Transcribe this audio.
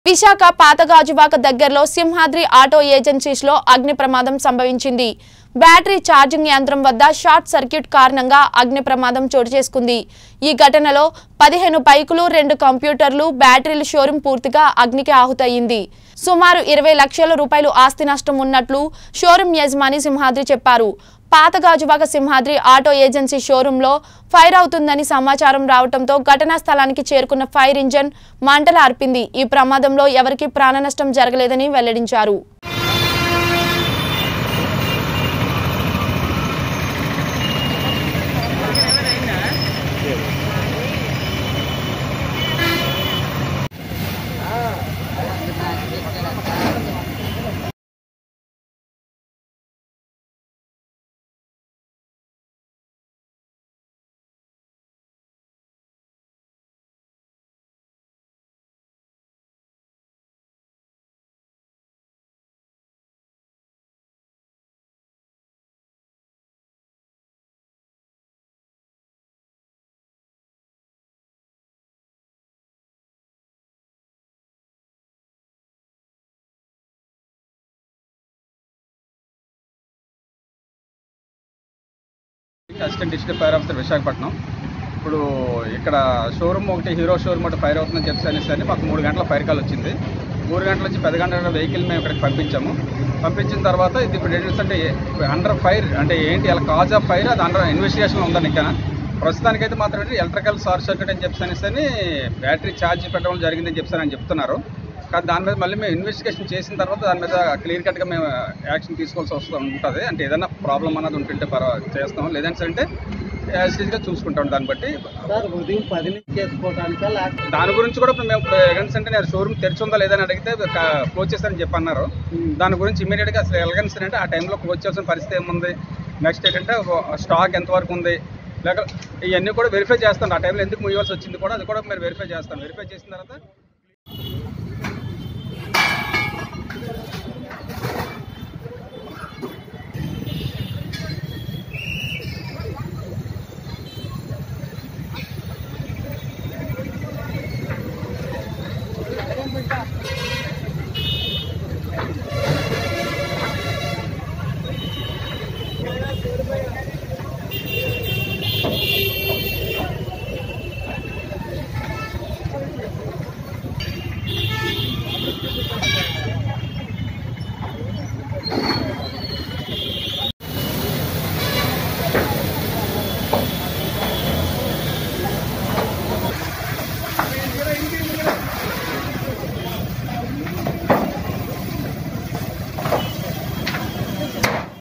విశాఖ పాతగాజువాక దగ్గరలో Simhadri auto agencies లో అగ్ని ప్రమాదం సంభవించింది బ్యాటరీ ఛార్జింగ్ యంత్రం వద్ద షార్ట్ సర్క్యూట్ కారణంగా అగ్ని ప్రమాదం చోటు చేసుకుంది ఈ ఘటనలో పదిహేను బైకులు రెండు కంప్యూటర్లు బ్యాటరీల షోరూం పూర్తిగా అగ్నికి ఆహుతయింది సుమారు ఇరవై లక్షల రూపాయలు ఆస్తి నష్టం ఉన్నట్లు షోరూం యజమాని సింహాద్రి చెప్పారు పాతగాజువాక సింహాద్రి ఆటో ఏజెన్సీ షోరూంలో ఫైర్ అవుతుందని సమాచారం రావడంతో ఘటనా స్థలానికి చేరుకున్న ఫైర్ ఇంజన్ మంటలు ఆర్పింది ఈ ప్రమాదంలో ఎవరికీ ప్రాణనష్టం జరగలేదని వెల్లడించారు assistant district fire officer Visakhapatnam ఇప్పుడు ఇక్కడ షోరూమ్ ఒకటి హీరో షోరూమ్ ఒకటి ఫైర్ అవుతుందని చెప్పి అనేసి అని మాకు మూడు గంటల ఫైర్ కాల్ వచ్చింది మూడు గంటల నుంచి పది గంటల వెహికల్ మేము ఇక్కడికి పంపించాము పంపించిన తర్వాత ఇది ఇప్పుడు ఏంటంటే అండర్ ఫైర్ అంటే ఏంటి అలా కాజ్ ఆఫ్ ఫైర్ అది అండర్ ఇన్వెస్టిగేషన్ ఉందని ఇంకా ప్రస్తుతానికైతే మాత్రం ఏంటి ఎలక్ట్రికల్ షార్ట్ సర్క్యూట్ అని చెప్పి అనేసి అని బ్యాటరీ ఛార్జ్ పెట్టడం జరిగిందని చెప్పి అని చెప్తున్నారు కానీ దాని మీద మళ్ళీ మేము ఇన్వెస్టిగేషన్ చేసిన తర్వాత దాని మీద క్లియర్ కట్గా మేము యాక్షన్ తీసుకోవాల్సి వస్తూ ఉంటుంది అంటే ఏదైనా ప్రాబ్లం అన్నది ఉంటుంటే పర్వా చేస్తాం లేదంటే అంటే యాజిటీస్గా చూసుకుంటాం దాన్ని బట్టి సార్ ఉదయం పది నుంచి చేసుకోవటానికా లేకపోతే దాని గురించి కూడా ఇప్పుడు మేము ఇప్పుడు ఎగన్స్ అంటే నేను షోరూమ్ తెరిచి ఉందా లేదని అడిగితే క్లోజ్ చేస్తారని చెప్పి అన్నారు దాని గురించి ఇమీడియట్గా అసలు ఎలగన్స్ అంటే ఆ టైంలో క్లోజ్ చేసిన పరిస్థితి ఏముంది నెక్స్ట్ ఏంటంటే స్టాక్ ఎంతవరకు ఉంది లేక ఇవన్నీ కూడా వెరిఫై చేస్తాను ఆ టైంలో ఎందుకు ముయ్యాల్సి వచ్చింది కూడా అది కూడా మీరు వెరిఫై చేస్తాను వెరిఫై చేసిన తర్వాత సార్